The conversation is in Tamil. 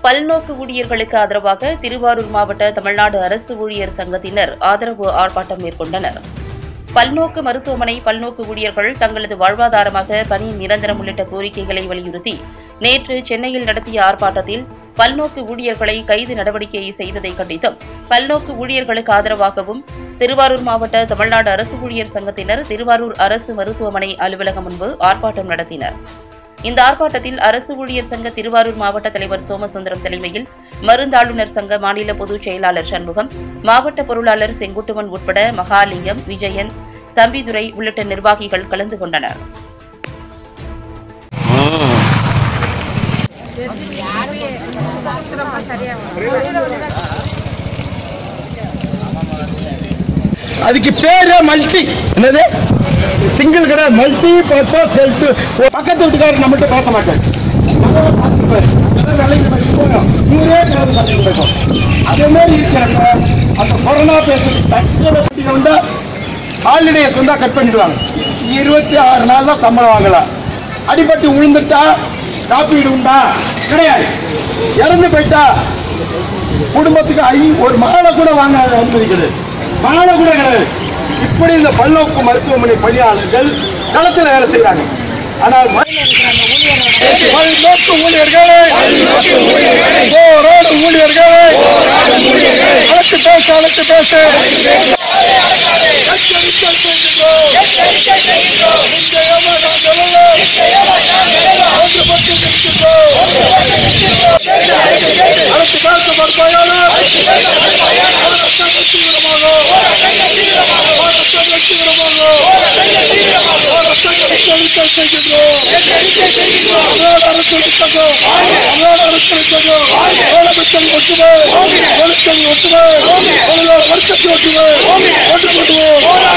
பல்நோக்கு ஊழியர்களுக்கு ஆதரவாக திருவாரூர் மாவட்ட தமிழ்நாடு அரசு ஊழியர் சங்கத்தினர் ஆதரவு ஆர்ப்பாட்டம் மேற்கொண்டனர் பல்நோக்கு மருத்துவமனை பல்நோக்கு ஊழியர்கள் தங்களது வாழ்வாதாரமாக பணி நிரந்தரம் உள்ளிட்ட கோரிக்கைகளை வலியுறுத்தி நேற்று சென்னையில் நடத்திய ஆர்ப்பாட்டத்தில் பல்நோக்கு ஊழியர்களை கைது நடவடிக்கை செய்ததை கண்டித்தும் பல்நோக்கு ஊழியர்களுக்கு ஆதரவாகவும் திருவாரூர் மாவட்ட தமிழ்நாடு அரசு ஊழியர் சங்கத்தினர் திருவாரூர் அரசு மருத்துவமனை அலுவலகம் முன்பு ஆர்ப்பாட்டம் நடத்தினர் இந்த ஆர்ப்பாட்டத்தில் அரசு ஊழியர் சங்க திருவாரூர் மாவட்ட தலைவர் சோமசுந்தரம் தலைமையில் மருந்தாளுநர் சங்க மாநில பொதுச் செயலாளர் சண்முகம் மாவட்ட பொருளாளர் செங்குட்டுவன் உட்பட மகாலிங்கம் விஜயன் தம்பிதுரை உள்ளிட்ட நிர்வாகிகள் கலந்து கொண்டனர் அதுக்கு பேரு மல்டி என்னது சிங்கிள் கடை மல்டி பர்பஸ் ஹெல்த் பக்கத்து வீட்டுக்காரர் நம்மள்ட்ட பேச மாட்டார் நம்மள சாப்பிட்டுப்பாரு. அதான் வேலைக்கு போய் போறோம். இவரே கலந்து சாப்பிட்டு இருக்கோம். அதே மாதிரி இருக்கிறப்ப அந்த கொரோனா பேஷண்ட் தற்கொலை பட்டியல வந்தா ஹாலிடேஸ் வந்தா கட் பண்ணிடுவாங்க இருபத்தி ஆறு நாள் தான் சம்பளம் வாங்கலாம் அடிபட்டு விழுந்துட்டா காப்பீடு உண்டா கிடையாது இறந்து போயிட்டா குடும்பத்துக்கு ஐ ஒரு மாலை கூட வாங்க அனுமதிக்கிறது மாலை கூட கிடையாது இப்படி இந்த பல்நோக்கு மருத்துவமனை பணியாளர்கள் களத்தில் வேலை செய்யறாங்க ஆனால் ம- பல்நோக்கு ஊழியர்களை போராடும் ஊழியர்களை அழைத்து பேச அழைத்து பேச எச்சரிக்கை செய்கின்றோம். இந்த ஏமாற்றங்களை ஒன்றுபட்டு நிற்கின்றோம். அரசு பேச மறுப்பாயாளர் போராட்டம் வெற்றிகரமாக போராட்டம் வெற்றிகரமாக போராட்டம் எச்சரிக்கை செய்கின்றோம் தமிழ்நாடு அரசு சங்கம் தமிழ்நாடு அரசு சங்கம் முதலமைச்சர் ஒற்றுமை தொழிற்சங்க ஒற்றுமை தொழிலாளர் வர்க்கத்தை ஒற்றுமை ஒன்றுபடுவோம்